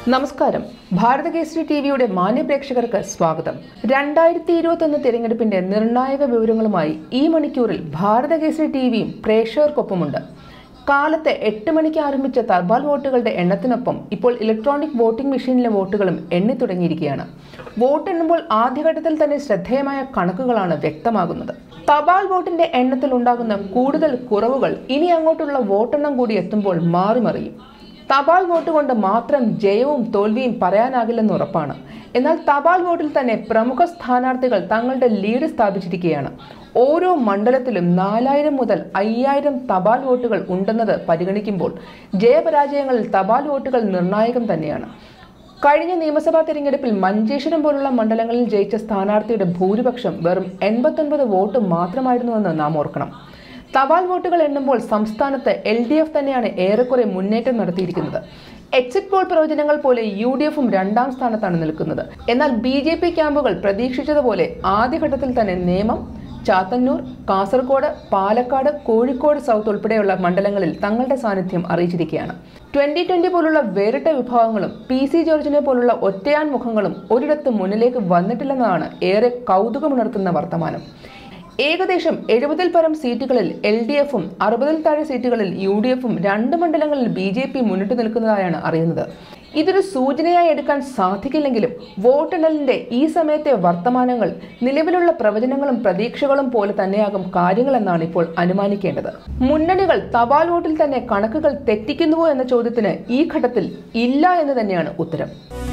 നമസ്കാരം ഭാരതകേസരി ടി വിയുടെ മാന്യപ്രേക്ഷകർക്ക് സ്വാഗതം രണ്ടായിരത്തി ഇരുപത്തൊന്ന് തിരഞ്ഞെടുപ്പിന്റെ നിർണായക വിവരങ്ങളുമായി ഈ മണിക്കൂറിൽ ഭാരതകേസരി ടി വിയും പ്രേക്ഷകർക്കൊപ്പമുണ്ട് കാലത്തെ എട്ട് മണിക്ക് ആരംഭിച്ച തപാൽ വോട്ടുകളുടെ എണ്ണത്തിനൊപ്പം ഇപ്പോൾ ഇലക്ട്രോണിക് വോട്ടിംഗ് മെഷീനിലെ വോട്ടുകളും എണ്ണി തുടങ്ങിയിരിക്കുകയാണ് വോട്ടെണ്ണുമ്പോൾ ആദ്യഘട്ടത്തിൽ തന്നെ ശ്രദ്ധേയമായ കണക്കുകളാണ് വ്യക്തമാകുന്നത് തപാൽ വോട്ടിന്റെ എണ്ണത്തിൽ ഉണ്ടാകുന്ന കൂടുതൽ കുറവുകൾ ഇനി അങ്ങോട്ടുള്ള വോട്ടെണ്ണം കൂടി എത്തുമ്പോൾ മാറിമറിയും തപാൽ വോട്ട് കൊണ്ട് മാത്രം ജയവും തോൽവിയും പറയാനാകില്ലെന്ന് ഉറപ്പാണ് എന്നാൽ തപാൽ വോട്ടിൽ തന്നെ പ്രമുഖ സ്ഥാനാർത്ഥികൾ തങ്ങളുടെ ലീഡ് സ്ഥാപിച്ചിരിക്കുകയാണ് ഓരോ മണ്ഡലത്തിലും നാലായിരം മുതൽ അയ്യായിരം തപാൽ വോട്ടുകൾ ഉണ്ടെന്നത് പരിഗണിക്കുമ്പോൾ ജയപരാജയങ്ങളിൽ തപാൽ വോട്ടുകൾ നിർണായകം തന്നെയാണ് കഴിഞ്ഞ നിയമസഭാ തെരഞ്ഞെടുപ്പിൽ മഞ്ചേശ്വരം പോലുള്ള മണ്ഡലങ്ങളിൽ ജയിച്ച സ്ഥാനാർത്ഥിയുടെ ഭൂരിപക്ഷം വെറും എൺപത്തൊൻപത് വോട്ട് മാത്രമായിരുന്നുവെന്ന് നാം ഓർക്കണം തപാൽ വോട്ടുകൾ എണ്ണുമ്പോൾ സംസ്ഥാനത്ത് എൽ ഡി എഫ് തന്നെയാണ് ഏറെക്കുറെ മുന്നേറ്റം നടത്തിയിരിക്കുന്നത് എക്സിറ്റ് പോൾ പ്രവചനങ്ങൾ പോലെ യു ഡി എഫും രണ്ടാം സ്ഥാനത്താണ് നിൽക്കുന്നത് എന്നാൽ ബി ജെ പി ക്യാമ്പുകൾ പ്രതീക്ഷിച്ചതുപോലെ ആദ്യഘട്ടത്തിൽ തന്നെ നേമം ചാത്തന്നൂർ കാസർഗോഡ് പാലക്കാട് കോഴിക്കോട് സൗത്ത് ഉൾപ്പെടെയുള്ള മണ്ഡലങ്ങളിൽ തങ്ങളുടെ സാന്നിധ്യം അറിയിച്ചിരിക്കുകയാണ് ട്വന്റി ട്വന്റി പോലുള്ള വേറിട്ട വിഭാഗങ്ങളും പി സി ജോർജിനെ പോലുള്ള ഒറ്റയാൻ മുഖങ്ങളും ഒരിടത്ത് മുന്നിലേക്ക് വന്നിട്ടില്ലെന്നതാണ് ഏറെ കൗതുകമുണർത്തുന്ന വർത്തമാനം ഏകദേശം എഴുപതിൽ പരം സീറ്റുകളിൽ എൽ ഡി എഫും അറുപതിൽ താഴെ സീറ്റുകളിൽ യു ഡി എഫും രണ്ട് മണ്ഡലങ്ങളിൽ ബി ജെ പി മുന്നിട്ട് നിൽക്കുന്നതായാണ് അറിയുന്നത് ഇതൊരു സൂചനയായി എടുക്കാൻ സാധിക്കില്ലെങ്കിലും വോട്ടെണ്ണലിന്റെ ഈ സമയത്തെ വർത്തമാനങ്ങൾ നിലവിലുള്ള പ്രവചനങ്ങളും പ്രതീക്ഷകളും പോലെ തന്നെയാകും കാര്യങ്ങളെന്നാണ് ഇപ്പോൾ അനുമാനിക്കേണ്ടത് മുന്നണികൾ തപാൽ വോട്ടിൽ തന്നെ കണക്കുകൾ തെറ്റിക്കുന്നുവോ എന്ന ചോദ്യത്തിന് ഈ ഘട്ടത്തിൽ ഇല്ല എന്ന് തന്നെയാണ് ഉത്തരം